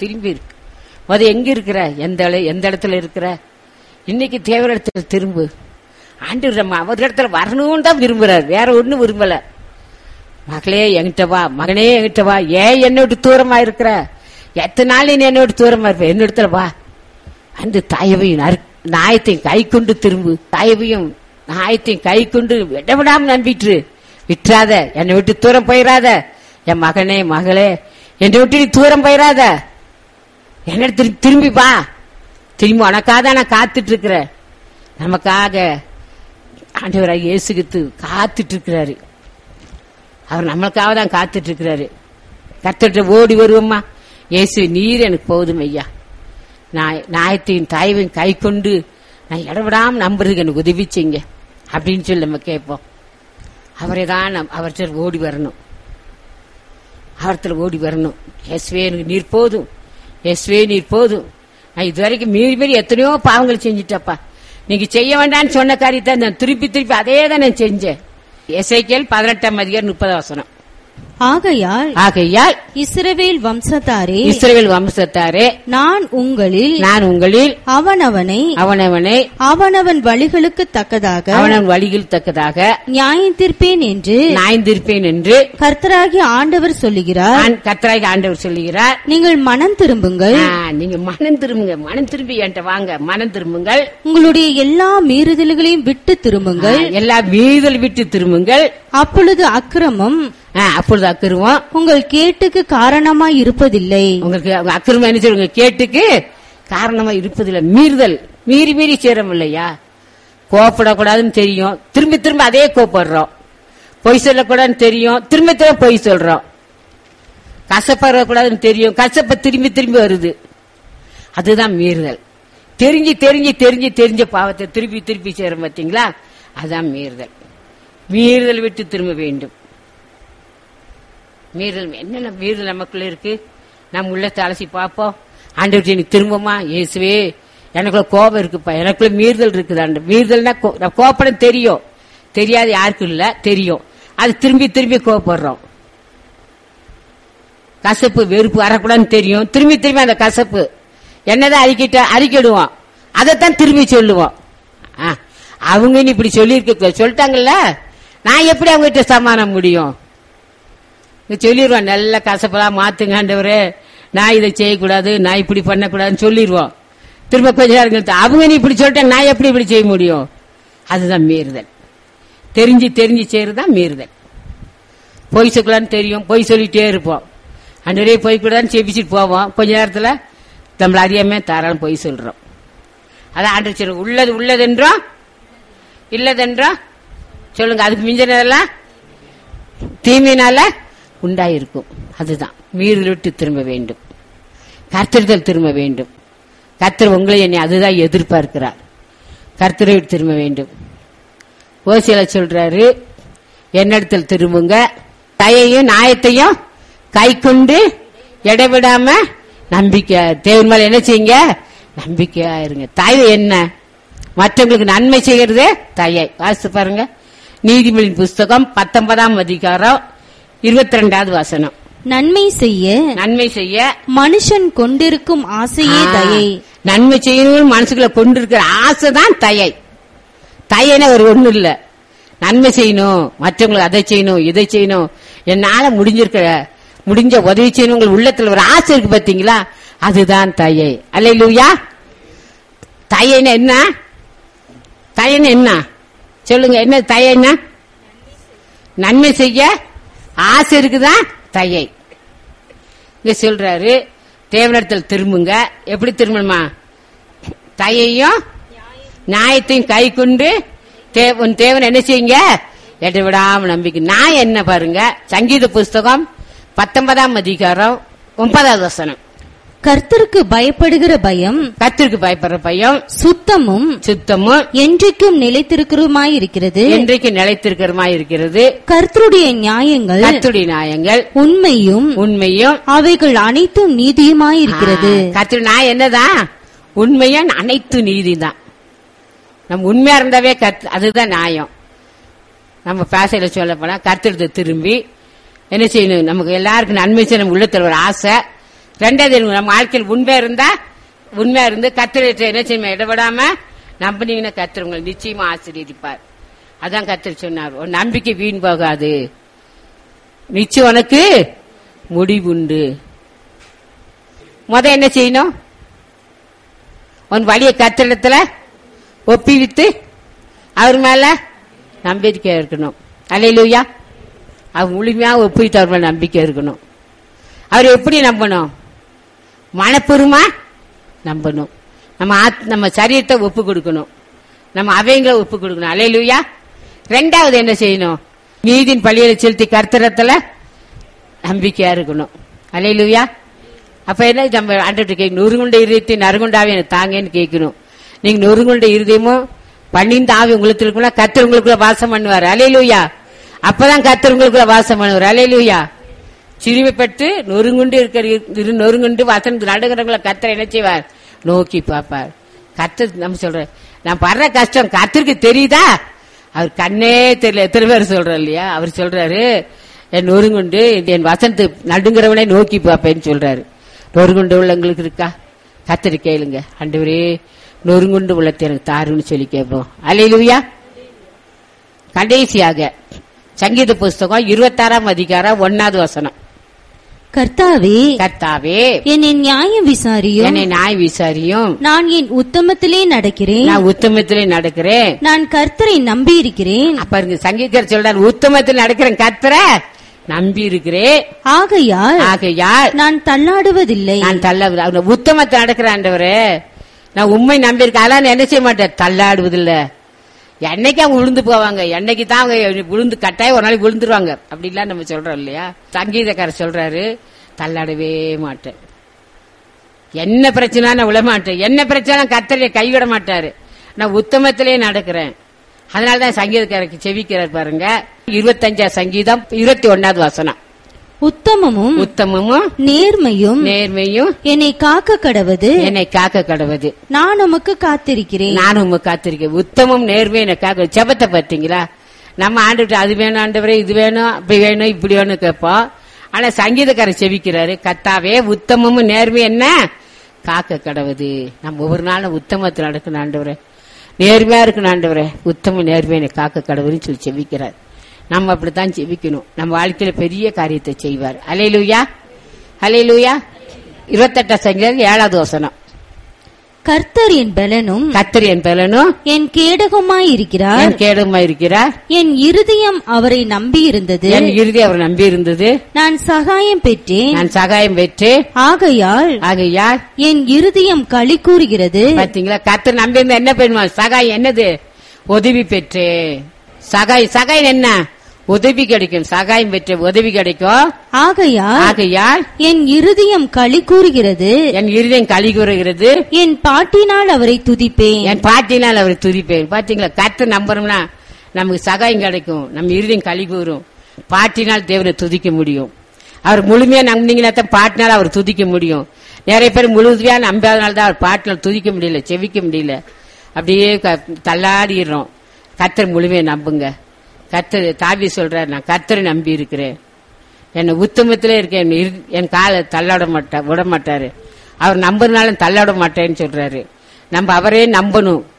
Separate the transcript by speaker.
Speaker 1: திரும்பி இருக்கு முத எங்க இருக்கிற எந்த இட- எந்த இடத்துல இருக்கிற இன்னைக்கு தேவரிடத்துல திரும்பு ஆண்டு நம்ம அவர் இடத்துல வரணும்னு தான் விரும்புறாரு வேற ஒண்ணும் விரும்பல மகளே என்கிட்ட வா மகனே என்கிட்ட வா ஏன் என்னை விட்டு தூரமா இருக்கிற எத்தனை நாள் நீ என்னை விட்டு தூரமா இருப்ப என்ன இடத்துல வா அந்த தாயவையும் நறு- நாயத்தையும் கை கொண்டு திரும்பு தாயவையும் நாயத்தையும் கை கொண்டு விடவிடாம நம்பிட்டு விட்டுறாத என்னை விட்டு தூரம் போயிடாத என் மகனே மகளே என்னை விட்டு நீ தூரம் போயிடாத என்ன திரும்பி திரும்பி வா திரும்பி உனக்காக நான் காத்துட்டு இருக்கிறேன் நமக்காக ஆண்டவராக இயேசுகித்து காத்துட்டு இருக்கிறாரு அவர் நம்மளுக்காக தான் காத்துட்டு இருக்கிறாரு கத்துட்டு ஓடி வருவோம்மா இயேசு நீர் எனக்கு போதும் ஐயா நான் நாயத்தையும் தாயவையும் கை கொண்டு நான் இடவிடாம நம்புறதுக்கு எனக்கு உதவி செய்யுங்க அப்படின்னு சொல்லி நம்ம கேட்போம் அவரை தான் நம்- அவர்கிட்ட ஓடி வரணும் அவர்த்துல ஓடி வரணும் இயேசுவே எனக்கு நீர் போதும் இயேசுவே நீர் போதும் நான் இதுவரைக்கும் மீறி மீறி எத்தனையோ பாவங்கள் செஞ்சுட்டப்பா நீங்க செய்ய வேண்டாம்னு சொன்ன காரியத்தை நான் திருப்பி திருப்பி அதே தான் நான் செஞ்சேன் எஸ்ஐகேல் பதினெட்டாம் அதிகாரம் முப்பது வசனம்
Speaker 2: ஆகையால்
Speaker 1: ஆகையால்
Speaker 2: இஸ்ரவேல் வம்சத்தாரே
Speaker 1: இஸ்ரவேல் வம்சத்தாரே
Speaker 2: நான் உங்களில்
Speaker 1: நான் உங்களில்
Speaker 2: அவனவனை
Speaker 1: அவனவனை
Speaker 2: அவனவன் வழிகளுக்கு தக்கதாக
Speaker 1: அவனவன் வழியில் தக்கதாக
Speaker 2: நியாயந்தீர்ப்பேன் என்று
Speaker 1: நாய்ந்திருப்பேன் என்று
Speaker 2: கர்த்தராகிய ஆண்டவர் சொல்லுகிறார்
Speaker 1: ஆண்- கர்த்தராகிய ஆண்டவர் சொல்லுகிறார்
Speaker 2: நீங்கள் மனம் திரும்புங்கள்
Speaker 1: ஆ, நீங்க மனம் திரும்புங்க மனம் திரும்பி என்கிட்ட வாங்க மனம் திரும்புங்கள்
Speaker 2: உங்களுடைய எல்லா மீறுதல்களையும் விட்டு திரும்புங்கள்
Speaker 1: ஆ, எல்லா வீதல் விட்டு திரும்புங்கள்
Speaker 2: அப்பொழுது அக்கிரமம்
Speaker 1: ஆ, அப்பொழுது அக்கிருவோம்
Speaker 2: உங்கள் கேட்டுக்கு காரணமாய் இருப்பதில்லை
Speaker 1: உங்களுக்கு அவங்க அக்கிரமம் என்ன செய்வாங்க கேட்டுக்கு காரணமா இருப்பதில்லை மீறுதல் மீறி மீறி சேரம் இல்லையா கோப்படக்கூடாதுன்னு தெரியும் திரும்பி திரும்ப அதே கோப்படுறோம் பொய் சொல்லக்கூடாதுன்னு தெரியும் திரும்ப திரும்ப பொய் சொல்றோம் கசப்படக்கூடாதுன்னு தெரியும் கசப்ப திரும்பி திரும்பி வருது அதுதான் மீறுதல் தெரிஞ்சு தெரிஞ்சு தெரிஞ்சு தெரிஞ்ச பாவத்தை திருப்பி திருப்பி சேரும் பார்த்தீங்களா அதான் மீறுதல் மீறுதல் விட்டு திரும்ப வேண்டும் மீறுதல் என்னென்ன மீறுதல் நமக்குள்ள இருக்கு நம்ம உள்ளத்தை அலசி பார்ப்போம் ஆண்டவர்கிட்ட நீ திரும்பமா இயேசுவே எனக்குள்ள கோபம் இருக்குப்பா எனக்குள்ள மீறுதல் இருக்குது ஆண்டு மீறுதல்னா கோ- நான் கோபப்படம் தெரியும் தெரியாது யாருக்கும் இல்ல தெரியும் அது திரும்பி திரும்பி கோபப்படுறோம் கசப்பு வெறுப்பு வரக்கூடாதுன்னு தெரியும் திரும்பி திரும்பி அந்த கசப்பு என்னதான் அறிக்கிட்ட அறிக்கிடுவோம் அதைத்தான் திரும்பி சொல்லுவோம் ஆ, அவங்க நீ இப்படி சொல்லியிருக்க சொல்லிட்டாங்கல்ல நான் எப்படி அவங்ககிட்ட சமாளம் முடியும் இங்க சொல்லிடுவோம் நல்ல கசப்பெல்லாம் மாத்துங்க ஆண்டவரே நான் இதை செய்யக்கூடாது நான் இப்படி பண்ணக்கூடாதுன்னு சொல்லிடுவோம் திரும்ப கொஞ்ச நேரம் கழித்து, அவங்க நீ இப்படி சொல்லிட்டாங்க நான் எப்படி இப்படி செய்ய முடியும் அதுதான் மீறுதல் தெரிஞ்சு தெரிஞ்சு செய்யறதுதான் மீறுதல் பொய் சொல்லலான்னு தெரியும் பொய் சொல்லிட்டே இருப்போம் அன்றே பொய் கூடாதுன்னு செபிச்சுட்டு போவோம் கொஞ்ச நேரத்துல நம்மள அறியாம தாராளம் பொய் சொல்றோம் அதான் ஆண்டு சொல்லுங்க உள்ளது உள்ளதென்றோம் இல்லதென்றோம் சொல்லுங்க அதுக்கு மிஞ்சினதெல்லாம் தீமையினால உண்டாயிருக்கும் அதுதான் மீறுதல் விட்டு திரும்ப வேண்டும் கர்த்தர்கள் திரும்ப வேண்டும் கர்த்தர் உங்களை என்னை அதுதான் எதிர்பார்க்கிறார் கர்த்தரை விட்டு திரும்ப வேண்டும் ஓசியில சொல்றாரு என்னிடத்தில் திரும்புங்க தயையும் நியாயத்தையும் கை கொண்டு இடைவிடாம நம்பிக்கை தேவன் மேல என்ன செய்யுங்க நம்பிக்கையா இருங்க தயை என்ன மற்றவங்களுக்கு நன்மை செய்கிறது தயை வாசித்து பாருங்க நீதிமொழியின் புஸ்தகம் பத்தொன்பதாம் அதிகாரம் இருபத்தி ரெண்டாவது வசனம்
Speaker 2: நன்மை செய்ய
Speaker 1: நன்மை செய்ய
Speaker 2: மனுஷன் கொண்டிருக்கும் ஆசையே
Speaker 1: ஆ,
Speaker 2: தயை
Speaker 1: நன்மை செய்யணும் மனசுக்குள்ள கொண்டிருக்கிற ஆசை தான் தயை தயன ஒரு ஒண்ணு இல்ல நன்மை செய்யணும் மற்றவங்களுக்கு அதை செய்யணும் இதை செய்யணும் என்னால முடிஞ்சிருக்கிற முடிஞ்ச உதவி செய்யணும் உங்கள் உள்ளத்துல ஒரு ஆசை இருக்கு பாத்தீங்களா அதுதான் தயை அல்லையா தயைன்னு என்ன தயன்னு என்ன சொல்லுங்க என்ன தயன்னா நன்மை செய்ய ஆசை இருக்குதா தயை இங்க சொல்றாரு தேவனிடத்தில் திரும்புங்க எப்படி திரும்பணுமா தயையும் நியாயத்தையும் கை கொண்டு தே- உன் தேவன் என்ன செய்யுங்க எடை விடாம நம்பிக்கை நான் என்ன பாருங்க சங்கீத புஸ்தகம் பத்தொன்பதாம் அதிகாரம் ஒன்பதாவது வசனம்
Speaker 2: கர்த்தருக்கு பயப்படுகிற பயம்
Speaker 1: கத்திற்கு பயப்படுற பயம்
Speaker 2: சுத்தமும்
Speaker 1: சுத்தமும்
Speaker 2: என்றைக்கும் நிலைத்திருக்கிறதுமாயிருக்கிறது
Speaker 1: என்றைக்கு நிலைத்திருக்கிறமா இருக்கிறது
Speaker 2: கர்த்தருடைய நியாயங்கள்
Speaker 1: கத்துடைய நியாயங்கள்
Speaker 2: உண்மையும்
Speaker 1: உண்மையும்
Speaker 2: அவைகள் அனைத்தும் நீதியுமாயிருக்கிறது
Speaker 1: கத்திர நான் என்னதான் உண்மையா அனைத்து நீதி தான் நம்ம உண்மையா இருந்தாவே கத்து அதுதான் நியாயம் நம்ம பேசையில சொல்ல போனா கருத்துறது திரும்பி என்ன செய்யணும் நமக்கு எல்லாருக்கும் நன்மை செய்ய நம்ம உள்ளத்துல ஒரு ஆசை ரெண்டாவது என்ன? நம்ம வாழ்க்கையில் உண்மையா இருந்தா உண்மையா இருந்து கத்திர என்ன செய்யுமா இடப்படாம நம்பினீங்கன்னா கத்திர உங்களை நிச்சயமா ஆசீர்வதிப்பார் அதான் கத்திர சொன்னார் உன் நம்பிக்கை வீண் போகாது நிச்சயம் உனக்கு முடிவுண்டு முத என்ன செய்யணும் உன் வழிய கத்திரத்துல ஒப்பிவித்து அவர் மேல நம்பிக்கை இருக்கணும் அலையிலுயா அவர் முழுமையா ஒப்பிவித்து அவர் மேல நம்பிக்கை இருக்கணும் அவர் எப்படி நம்பணும் மனப்பூர்வமா நம்பணும் நம்ம ஆத்- நம்ம சரீரத்தை ஒப்பு கொடுக்கணும் நம்ம அவைங்களை ஒப்பு கொடுக்கணும் அலையிலுயா ரெண்டாவது என்ன செய்யணும் நீதின் பள்ளியில செலுத்தி கர்த்தரத்துல நம்பிக்கையா இருக்கணும் அலையிலுயா அப்ப என்ன நம்ம ஆண்டு கேட்கணும் நொறுங்குண்ட இருதயத்தை நறுகுண்டாவே எனக்கு தாங்கன்னு கேட்கணும் நீங்க நொறுங்குண்ட இருதயமும் பன்னிந்த ஆவி உங்களுக்கு இருக்குன்னா கத்தர் உங்களுக்குள்ள வாசம் பண்ணுவார் அலையிலுயா அப்பதான் கத்தர் உங்களுக்குள்ள வாசம் பண்ணுவார் அலையிலுயா சிறுமைப்பட்டு நொறுங்குண்டு இருக்கிற இரு நொறுங்குண்டு வசன் நடுகிறவங்கள கத்தர் என்ன செய்வார் நோக்கி பார்ப்பார் கத்தர் நம்ம சொல்ற நான் படுற கஷ்டம் கத்தருக்கு தெரியுதா அவர் கண்ணே தெரியல எத்தனை பேர் சொல்றோம் இல்லையா அவர் சொல்றாரு என் நொறுங்குண்டு என் வசனத்து நடுங்கிறவனை நோக்கி பார்ப்பேன்னு சொல்றாரு நொறுங்குண்டு உள்ளவங்களுக்கு இருக்கா கத்தரி கேளுங்க ஆண்டவரே நொறுங்குண்டு உள்ளத்தை எனக்கு தாருன்னு சொல்லி கேட்போம் அலையிலுயா கடைசியாக சங்கீத புஸ்தகம் இருபத்தாறாம் அதிகாரம் ஒன்னாவது வசனம்
Speaker 2: கர்த்தாவே
Speaker 1: கர்த்தாவே
Speaker 2: என்னை நியாயம் விசாரியும்
Speaker 1: என்னை நாய் விசாரியும்
Speaker 2: நான் என் உத்தமத்திலே நடக்கிறேன்
Speaker 1: நான் உத்தமத்திலே நடக்கிறேன்
Speaker 2: நான் கர்த்தரை நம்பி இருக்கிறேன்
Speaker 1: பாருங்க சங்கீதர் சொல்றாரு உத்தமத்தில் நடக்கிறேன் கர்த்தர நம்பி இருக்கிறேன்
Speaker 2: ஆகையால்
Speaker 1: ஆகையால்
Speaker 2: நான் தள்ளாடுவதில்லை
Speaker 1: நான் தள்ள அவங்க உத்தமத்தை நடக்கிறாண்டவரே நான் உண்மை நம்பி இருக்கேன் அதெல்லாம் நான் என்ன செய்ய மாட்டேன் தள்ளாடுவதில்ல என்னைக்கு அவங்க விழுந்து போவாங்க என்னைக்கு தான் அவங்க விழுந்து கட்டாயம் ஒரு நாளைக்கு விழுந்துருவாங்க அப்படிலாம் நம்ம சொல்றோம் இல்லையா சங்கீதக்காரர் சொல்றாரு தள்ளாடவே மாட்டேன் என்ன பிரச்சனை நான் விழ மாட்டேன் என்ன பிரச்சனை கத்தரை கைவிட மாட்டாரு நான் உத்தமத்திலே நடக்கிறேன் அதனாலதான் சங்கீதக்காரருக்கு செவிக்கிறார் பாருங்க இருபத்தஞ்சா சங்கீதம் இருபத்தி ஒன்னாவது வசனம்
Speaker 2: உத்தமமும்
Speaker 1: உத்தமமும்
Speaker 2: நேர்மையும்
Speaker 1: நேர்மையும்
Speaker 2: என்னை காக்க கடவது
Speaker 1: என்னை காக்க கடவுது
Speaker 2: நான் உமக்கு காத்திருக்கிறேன்
Speaker 1: நானும் உங்க காத்திருக்கேன் உத்தமம் நேர்மை எனக்காக ஜெபத்தை பார்த்தீங்களா நம்ம ஆண்டுட்டு அது வேணும் ஆண்டவரே இது வேணும் அப்படி வேணும் இப்படி வேணும் கேட்போம் ஆனா சங்கீதக்காரர் செவிக்கிறாரு கத்தாவே உத்தமமும் நேர்மை என்ன காக்க கடவுது நம்ம ஒவ்வொரு நாளும் உத்தமத்தில் நடக்கணும் ஆண்டவரே நேர்மையா இருக்கணும் ஆண்டவரே உத்தம நேர்மை என்னை காக்க கடவுள்னு சொல்லி செவிக்கிறார் நம்ம அப்படித்தான் ஜெபிக்கணும் நம்ம வாழ்க்கையில பெரிய காரியத்தை செய்வார் அலையிலுயா அலையிலுயா இருபத்தெட்டாம் சங்கீதம் ஏழாவது வசனம்
Speaker 2: கர்த்தர் என் பலனும்
Speaker 1: கத்தரி என் பலனும்
Speaker 2: என் கேடகமாயிருக்கிறார்
Speaker 1: என் கேடுமா இருக்கிறார்
Speaker 2: என் இருதயம் அவரை நம்பியிருந்தது
Speaker 1: என் இறுதி அவர் நம்பி இருந்தது
Speaker 2: நான் சகாயம் பெற்றேன்
Speaker 1: நான் சகாயம் பெற்று
Speaker 2: ஆகையால்
Speaker 1: ஆகையால்
Speaker 2: என் இருதயம் களி கூறுகிறது
Speaker 1: பாத்தீங்களா கத்தர் நம்பி இருந்தா என்ன பண்ணுவா சகாயம் என்னது உதவி பெற்று சகாய் சகாயம் என்ன உதவி கிடைக்கும் சகாயம் பெற்று உதவி கிடைக்கும்
Speaker 2: ஆகையால்
Speaker 1: ஆகையால்
Speaker 2: என் இருதயம் களி கூறுகிறது
Speaker 1: என் இருதயம் களி கூறுகிறது
Speaker 2: என் பாட்டினால் அவரை துதிப்பேன்
Speaker 1: என் பாட்டினால் அவர் துதிப்பேன் பாத்தீங்களா கத்து நம்புறோம்னா நமக்கு சகாயம் கிடைக்கும் நம்ம இருதயம் களி கூறும் பாட்டினால் தேவனை துதிக்க முடியும் அவர் முழுமையா நம்பினீங்கன்னா தான் பாட்டினால் அவர் துதிக்க முடியும் நிறைய பேர் முழுமையா நம்பாதனால தான் அவர் பாட்டினால் துதிக்க முடியல செவிக்க முடியல அப்படியே க- தள்ளாடிடுறோம் கத்தர் முழுமையா நம்புங்க கத்தர் தாவி சொல்றார் நான் கத்தரை நம்பி இருக்கிறேன் என்னை உத்தமத்திலே இருக்கேன் என்னை இரு- என் காலை தள்ளாட மாட்டா விட மாட்டாரு அவர் நம்புறதுனால தள்ளாட மாட்டேன்னு சொல்றாரு நம்ம அவரே நம்பணும்